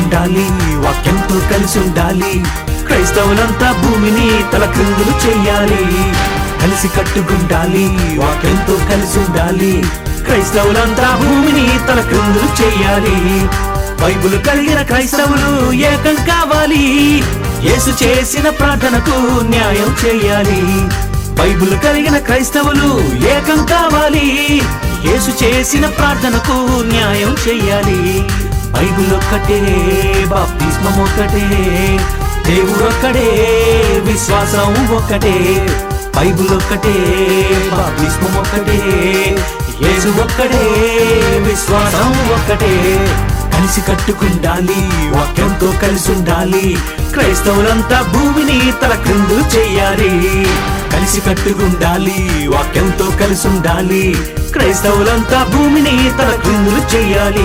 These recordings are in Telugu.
కట్టుకుండాలి వాక్యంతో కలిసి ఉండాలి క్రైస్తవులంతా భూమిని తల క్రిందులు చెయ్యాలి కలిసి కట్టుకుండాలి వాక్యంతో కలిసి ఉండాలి క్రైస్తవులంతా భూమిని తల క్రిందులు చెయ్యాలి బైబుల్ కలిగిన క్రైస్తవులు ఏకం కావాలి యేసు చేసిన ప్రార్థనకు న్యాయం చేయాలి బైబుల్ కలిగిన క్రైస్తవులు ఏకం కావాలి యేసు చేసిన ప్రార్థనకు న్యాయం చెయ్యాలి బైబుల్ ఒక్కటే బాప్తిస్మం ఒక్కటే దేవుడు ఒక్కడే విశ్వాసం ఒక్కటే బైబుల్ ఒక్కటే బాప్తిస్మం ఒక్కటే యేసు ఒక్కడే విశ్వాసం ఒక్కటే కలిసి కట్టుకుండాలి వాక్యంతో కలిసి ఉండాలి క్రైస్తవులంతా భూమిని తల క్రిందు చేయాలి కలిసి కట్టుకుండాలి వాక్యంతో కలిసి ఉండాలి క్రైస్తవులంతా భూమిని తల క్రిందులు చేయాలి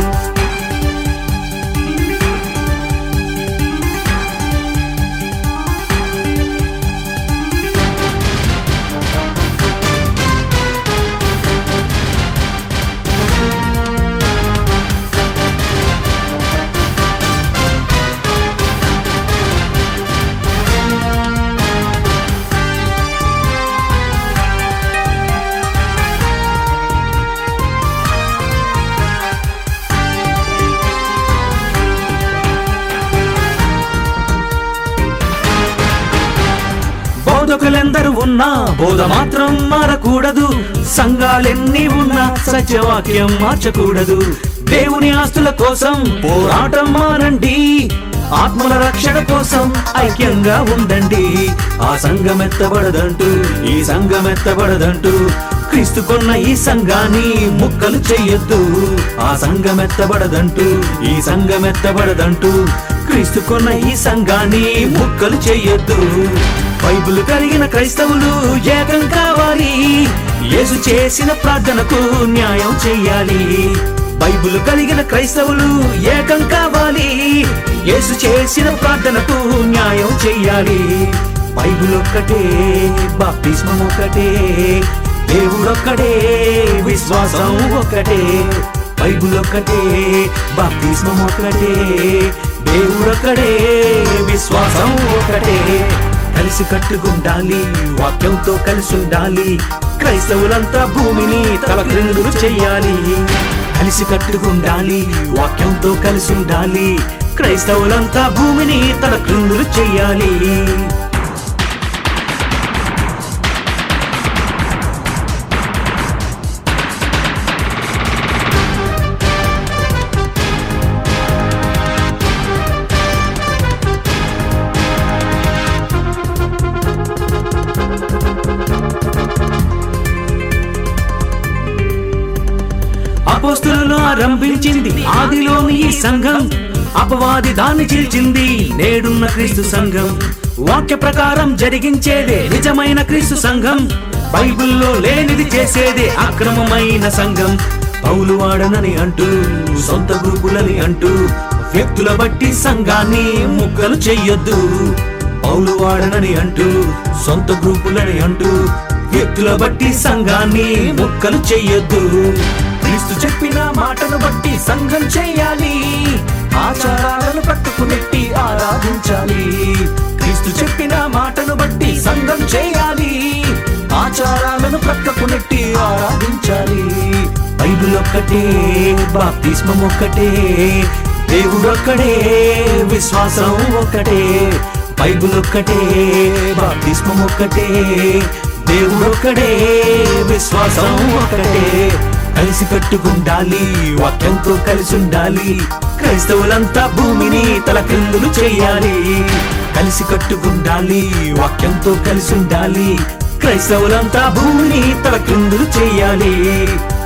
బోధకులెందరూ ఉన్నా బోధ మాత్రం మారకూడదు సంఘాలెన్ని ఉన్నా సత్యవాక్యం మార్చకూడదు దేవుని ఆస్తుల కోసం పోరాటం మానండి ఆత్మల రక్షణ కోసం ఐక్యంగా ఉండండి ఆ సంఘం ఎత్తబడదంటూ ఈ సంఘం ఎత్తబడదంటూ క్రీస్తు కొన్న ఈ సంఘాన్ని ముక్కలు చెయ్యొద్దు ఆ సంఘం ఎత్తబడదంటూ ఈ సంఘం ఎత్తబడదంటూ క్రీస్తు కొన్న ఈ సంఘాన్ని ముక్కలు చెయ్యొద్దు బైబిల్ కలిగిన క్రైస్తవులు ఏకం కావాలి యేసు చేసిన ప్రార్థనకు న్యాయం చెయ్యాలి బైబిల్ కలిగిన క్రైస్తవులు ఏకం కావాలి యేసు చేసిన ప్రార్థనకు న్యాయం చెయ్యాలి బైబిల్ ఒక్కటే బాప్తిస్మం ఒక్కటే దేవుడొక్కడే విశ్వాసం ఒక్కటే బైబిల్ ఒక్కటే బాప్తిస్మం ఒక్కటే దేవుడొక్కడే విశ్వాసం ఒక్కటే కలిసి కట్టుకుండాలి వాక్యంతో కలిసి ఉండాలి క్రైస్తవులంతా భూమిని తల క్రిందులు చెయ్యాలి కలిసి కట్టుకుండాలి వాక్యంతో కలిసి ఉండాలి క్రైస్తవులంతా భూమిని తల క్రిందులు చెయ్యాలి అపోస్తులను ఆరంభించింది ఆదిలోని ఈ సంఘం అపవాది దాన్ని చీల్చింది నేడున్న క్రీస్తు సంఘం వాక్య ప్రకారం జరిగించేదే నిజమైన క్రీస్తు సంఘం బైబిల్లో లేనిది చేసేదే అక్రమమైన సంఘం పౌలు వాడనని అంటూ సొంత గ్రూపులని అంటూ వ్యక్తుల బట్టి సంఘాన్ని ముక్కలు చెయ్యొద్దు పౌలు వాడనని అంటూ సొంత గ్రూపులని అంటూ వ్యక్తుల బట్టి సంఘాన్ని ముక్కలు చెయ్యొద్దు క్రీస్తు చెప్పిన మాటను బట్టి సంఘం చేయాలి ఆచారాలను పట్టుకునెట్టి ఆరాధించాలి క్రీస్తు చెప్పిన మాటను బట్టి సంఘం చేయాలి ఆచారాలను పట్టుకునెట్టి ఆరాధించాలి బైబిల్ ఒక్కటే బాప్తిస్మం ఒక్కటే దేవుడు ఒక్కడే విశ్వాసం ఒక్కటే బైబిల్ ఒక్కటే బాప్తిస్మం ఒక్కటే దేవుడు ఒక్కడే విశ్వాసం ఒక్కటే కలిసి కట్టుకుండాలి వాక్యంతో కలిసి ఉండాలి క్రైస్తవులంతా భూమిని తల క్రిందులు చేయాలి కలిసి కట్టుకుండాలి వాక్యంతో కలిసి ఉండాలి క్రైస్తవులంతా భూమిని తల క్రిందులు చేయాలి